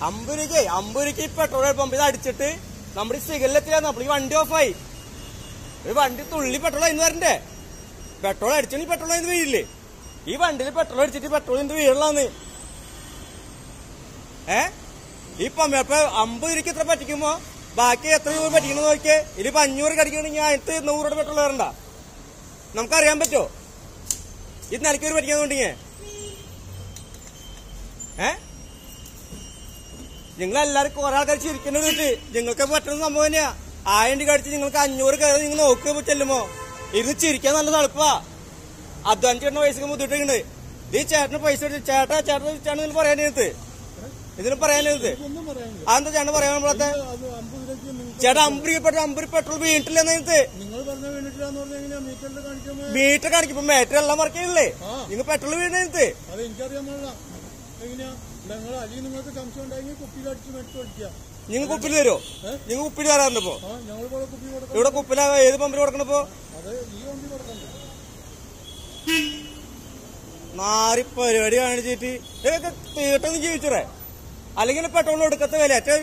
അമ്പത് രൂപയ്ക്ക് അമ്പത് രൂപയ്ക്ക് ഈ പെട്രോൾ പമ്പ് ഇത് അടിച്ചിട്ട് നമ്മുടെ സിഗലെത്തില്ലാന്ന് അപ്പോൾ ഈ വണ്ടി ഓഫായി ഒരു വണ്ടി തുള്ളി പെട്രോൾ ഇന്ന് വരണ്ടേ പെട്രോൾ അടിച്ചാൽ പെട്രോൾ ഇന്ന് വീഴില്ലേ ഈ വണ്ടിയിൽ പെട്രോൾ അടിച്ചിട്ട് പെട്രോൾ ഇന്ന് വീഴലാന്ന് ഏ ഈ പമ്പ അപ്പൊ അമ്പത് രൂപയ്ക്ക് എത്ര പറ്റിക്കുമ്പോ ബാക്കി എത്ര രൂപ പറ്റിക്കണം നോക്കിയേ ഇതിപ്പോ അഞ്ഞൂറ് കടിക്കണമെങ്കിൽ അതിനകത്ത് നൂറ് രൂപ പെട്രോൾ കയറണ്ട നമുക്കറിയാൻ പറ്റുമോ ഇത് നിലയ്ക്കൊരു പറ്റിക്കാന്നുണ്ടെങ്കിൽ ഏ നിങ്ങൾ എല്ലാരും കുറെ ആൾക്കാർ ചിരിക്കുന്നത് വെച്ച് നിങ്ങൾക്ക് പറ്റുന്ന സംഭവം തന്നെയാ ആയിരം രൂപ അടിച്ച് നിങ്ങൾക്ക് അഞ്ഞൂറ് കയറി നിങ്ങൾ നോക്കുക ചെല്ലുമോ ഇത് ചിരിക്കാൻ നല്ല തണുപ്പാ അധ്വാനം ചേട്ടന് പൈസക്ക് ബുദ്ധിമുട്ടുണ്ട് ഈ ചേട്ടന് പൈസ കൊടുത്ത് ചേട്ടാ ചേട്ടൻ ചേട്ടൻ ഇതിന് പറയാനത് ഇതിന് പറയാനത് ഒന്നും പറയാനില്ല അതെന്താ ചേട്ടൻ പറയാൻ നമ്മളത്തെ അത് അമ്പത് രൂപയ്ക്ക് നിങ്ങൾക്ക് ചേട്ടാ അമ്പത് രൂപ പെട്രോൾ അമ്പത് പെട്രോൾ വീട്ടിലെന്നത് നിങ്ങൾ പറഞ്ഞ വേണ്ടിട്ടില്ലാന്ന് പറഞ്ഞാൽ എങ്ങനെയാ മീറ്ററിൽ കാണിക്കാൻ പോയത്? മീറ്റർ കാണിക്കുമ്പോ മേറ്റർ എല്ലാം വർക്ക് ചെയ്യില്ലേ ആ. നിങ്ങൾ പെട്രോൾ വീണത് അത് എനിക്കറിയാൻ പാടില്ല എങ്ങനെയാ നിങ്ങൾ അല്ലെങ്കിൽ നിങ്ങൾക്ക് സംശയം ഉണ്ടെങ്കിൽ കുപ്പിയിൽ അടിച്ച് മെറ്റ് അടിക്കുക നിങ്ങൾ കുപ്പിൽ തരുമോ ഏ? നിങ്ങൾ കുപ്പിൽ തരാറുണ്ട് ഇപ്പൊ ആ ഞങ്ങൾ പോലെ കുപ്പി കൊടുക്കാം ഇവിടെ കുപ്പില ഏത് പമ്പിൽ കൊടുക്കണപ്പോ അത് ഈ വണ്ടി കൊടുക്കണ്ടേ നാറി പരിപാടി കാണിച്ചിട്ട് ഇതൊക്കെ തീട്ടൊന്നും ജീവിച്ചറേ അല്ലെങ്കിൽ പെട്രോൾ എടുക്കത്ത വില ഏറ്റവും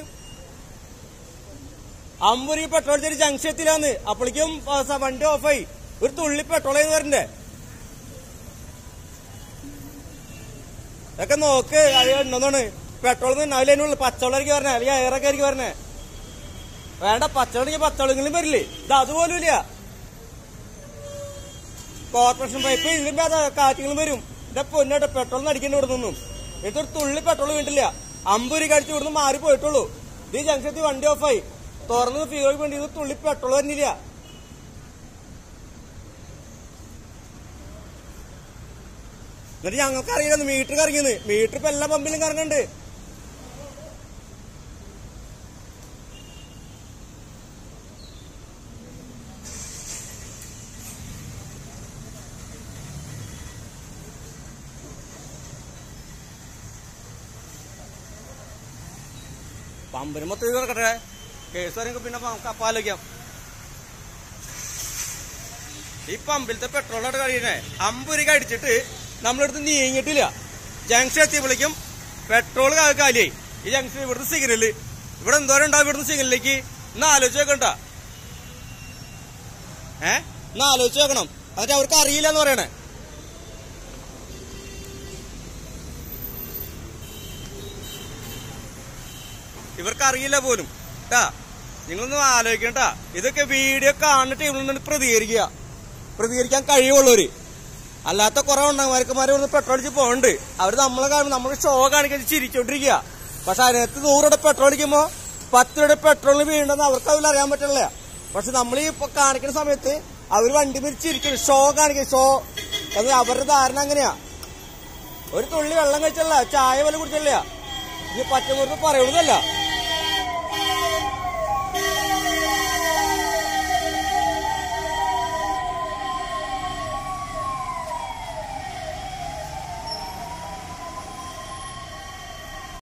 അമ്പത് രൂപ പെട്രോൾ ചെറിയ ജംഗ്ഷൻ എത്തില്ലാന്ന് അപ്പോഴേക്കും ആ, സ- വണ്ടി ഓഫായി ഒരു തുള്ളി പെട്രോൾ ചെയ്ത് വരണ്ടേ ഇതൊക്കെ നോക്ക് അത് ഉണ്ടെന്നാണ് പെട്രോൾ ഉണ്ടാവില്ല അതിനുള്ളിൽ പച്ചവെള്ളമായിരിക്കും വരണേ അല്ലെങ്കിൽ എയറൊക്കെ ആയിരിക്കും വരണേ വേണ്ട പച്ചവെള്ളം പച്ചവെള്ളങ്ങളും വരില്ലേ ഇത് അതുപോലും ഇല്ല കോർപ്പറേഷൻ പൈപ്പ് ഇതിലും വേറെ കാറ്റുകളും വരും ഇന്റെ പൊന്നോട്ടെ പെട്രോൾ അടിക്കേണ്ടി ഇവിടെ നിന്നും ഇതൊരു തുള്ളി പെട്രോൾ വീണ്ടില്ല അമ്പത് രൂപ അടിച്ച് ഇവിടുന്ന് മാറി പോയിട്ടുള്ളൂ ഇത് ഈ ജംഗ്ഷത്തിൽ വണ്ടി ഓഫായി തുറന്ന് ഫ്യൂൽ വേണ്ടി ഇത് തുള്ളി പെട്രോൾ വരുന്നില്ല എന്നിട്ട് ഞങ്ങൾക്ക് അറിയില്ല മീറ്റർ കറങ്ങിയത് മീറ്റർ ഇപ്പൊ എല്ലാ പമ്പിലും കറങ്ങുന്നുണ്ട് പമ്പിന് മൊത്തം ഇത് കിടക്കട്ടെ കേസ് പറയുമ്പോ പിന്നെ നമുക്ക് അപ്പം ആലോചിക്കാം ഈ പമ്പിലത്തെ പെട്രോളായിട്ട് കഴിയണേ അമ്പത് രൂപ അടിച്ചിട്ട് നമ്മളെടുത്ത് നീങ്ങിയിട്ടില്ല ജംഗ്ഷൻ എത്തിയപ്പോഴേക്കും പെട്രോൾ കാലിയായി ഈ ജംഗ്ഷൻ ഇവിടുത്തെ സിഗ്നല് ഇവിടെ എന്തോരം ഉണ്ടാവും ഇവിടുത്തെ സിഗ്നലിലേക്ക് ഇന്ന് ആലോചിച്ച് നോക്കണ്ട ഏ ഇന്ന് ആലോചിച്ച് നോക്കണം എന്നിട്ട് അവർക്ക് അറിയില്ല എന്ന് പറയണേ ഇവർക്ക് അറിയില്ല പോലും ട്ടാ നിങ്ങളൊന്നും ആലോചിക്കണ്ട ഇതൊക്കെ വീഡിയോ കാണുന്ന ടീമിൽ നിന്ന് പ്രതികരിക്കുക പ്രതികരിക്കാൻ കഴിവുള്ളവര് അല്ലാത്ത കുറെ ഉണ്ടമാർക്കുമാരെ ഇവിടുന്ന് പെട്രോൾ അടിച്ച് പോകുന്നുണ്ട് അവര് നമ്മളെ കാണുമ്പോൾ നമ്മൾ ഷോ കാണിക്കാൻ ചിരിച്ചോണ്ടിരിക്കുക പക്ഷെ അതിനകത്ത് നൂറുടെ പെട്രോൾ അടിക്കുമ്പോ പത്ത് രൂപയുടെ പെട്രോളിന് വീണ്ടെന്ന് അവർക്ക് അതിൽ അറിയാൻ പറ്റില്ല പക്ഷെ നമ്മൾ ഈ ഇപ്പൊ കാണിക്കുന്ന സമയത്ത് അവര് വണ്ടി പിരിച്ചിരിക്കും ഷോ കാണിക്കും ഷോ അത് അവരുടെ ധാരണ അങ്ങനെയാ ഒരു തുള്ളി വെള്ളം കഴിച്ചല്ല ചായ പോലും കുടിച്ചല്ല ഇനി പച്ചമുറിപ്പ് പറയണതല്ല